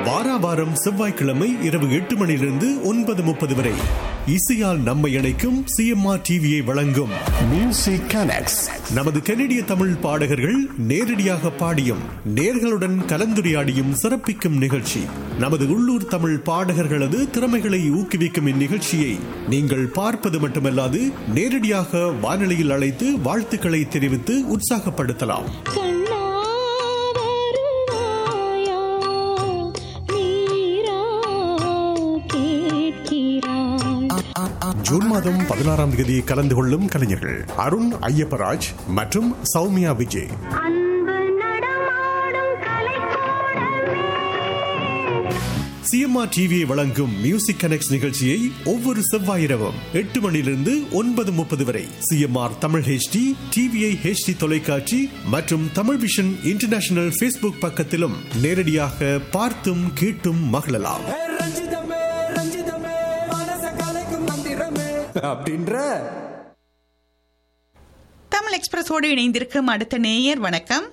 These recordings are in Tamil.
வாரா வாரம் செவ்வாய்க்கிழமை இரவு எட்டு மணியிலிருந்து ஒன்பது முப்பது வரை இசையால் நம்மை இணைக்கும் சிஎம்ஆர் டிவியை வழங்கும் மியூசிக் கனெக்ட்ஸ் நமது கனடிய தமிழ் பாடகர்கள் நேரடியாக பாடியும் நேர்களுடன் கலந்துரையாடியும் சிறப்பிக்கும் நிகழ்ச்சி நமது உள்ளூர் தமிழ் பாடகர்களது திறமைகளை ஊக்குவிக்கும் இந்நிகழ்ச்சியை நீங்கள் பார்ப்பது மட்டுமல்லாது நேரடியாக வானொலியில் அழைத்து வாழ்த்துக்களை தெரிவித்து உற்சாகப்படுத்தலாம் கண்ணா வருவாயா நீரா கேட்கிறாய் ஜூன் மாதம் பதினாறாம் தேதி கலந்து கொள்ளும் கலைஞர்கள் அருண் ஐயப்பராஜ் மற்றும் சௌமியா விஜய் அன்பு நடமாடும் கலைக்கூடமே சிஎம்ஆர் டிவியை வழங்கும் மியூசிக் கனெக்ட் நிகழ்ச்சியை ஒவ்வொரு செவ்வாய் இரவும் எட்டு மணியிலிருந்து ஒன்பது முப்பது வரை CMR Tamil HD TVI HD தொலைக்காட்சி மற்றும் தமிழ் விஷன் இன்டர்நேஷனல் ஃபேஸ்புக் பக்கத்திலும் நேரடியாக பார்த்தும் கேட்டும் மகிழலாம் ஏ ரஞ்சிதமே ரஞ்சிதமே மனச கலைக்கும் மந்திரமே அப்படின்ற தமிழ் எக்ஸ்பிரஸோடு இணைந்திருக்கும் அடுத்த நேயர் வணக்கம்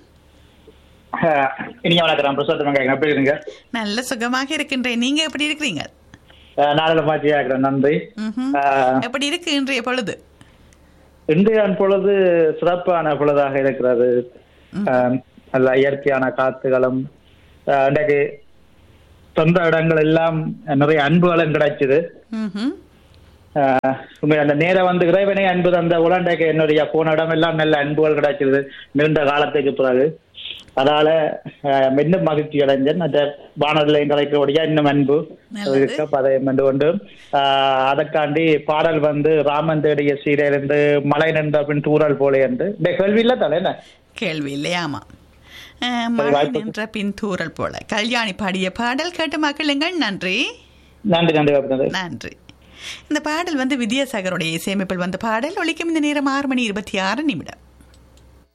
இனிய வணக்கம் பிரசாத் மங்க எப்படி இருங்க நல்ல சுகமாக இருக்கின்றேன் நீங்க எப்படி இருக்கிறீங்க நாளில் மாற்றியா இருக்கிறேன் நன்றி ம்ஹும். அஹ், எப்படி இருக்கு இன்றைய பொழுது இன்றைய பொழுது சிறப்பான பொழுதாக இருக்கிறது அஹ், நல்ல இயற்கையான காத்துகளும் அஹ், இன்றைக்கு சொந்த இடங்கள் எல்லாம் நிறைய அன்புகளும் கிடைச்சது ம்ஹும். ஆஹ் உண்மை அந்த நேரம் வந்து இறைவனே அன்பு தந்த உலண்டைக்கு என்னுடைய போன இடம் எல்லாம் நல்ல அன்புகள் கிடைச்சது நீண்ட காலத்துக்கு பிறகு அதனால ஆஹ், இன்னும் மகிழ்ச்சி அடைஞ்சேன் அந்த வானொலியும் கிடைக்கக்கூடிய இன்னும் அன்பு நல்லது. இருக்க பதயம் என்று கொண்டு ஆஹ், அதற்காண்டி பாடல் வந்து ராமன் தேடிய சீரையிலிருந்து மலை நின்ற பின் தூரல் போலே என்று இந்த கேள்வி இல்ல தலை என்ன கேள்வி இல்லையாமா அஹ், மழை வாய்ப்பு- நின்ற பின் தூறல் போல கல்யாணி பாடிய பாடல் கேட்டு மக்களுங்கள் நன்றி நன்றி நன்றி அப்படின்னது நன்றி இந்த பாடல் வந்து வித்யாசாகருடைய இசையமைப்பில் வந்த பாடல் ஒலிக்கும் இந்த நேரம் ஆறு மணி இருபத்தி ஆறு நிமிடம்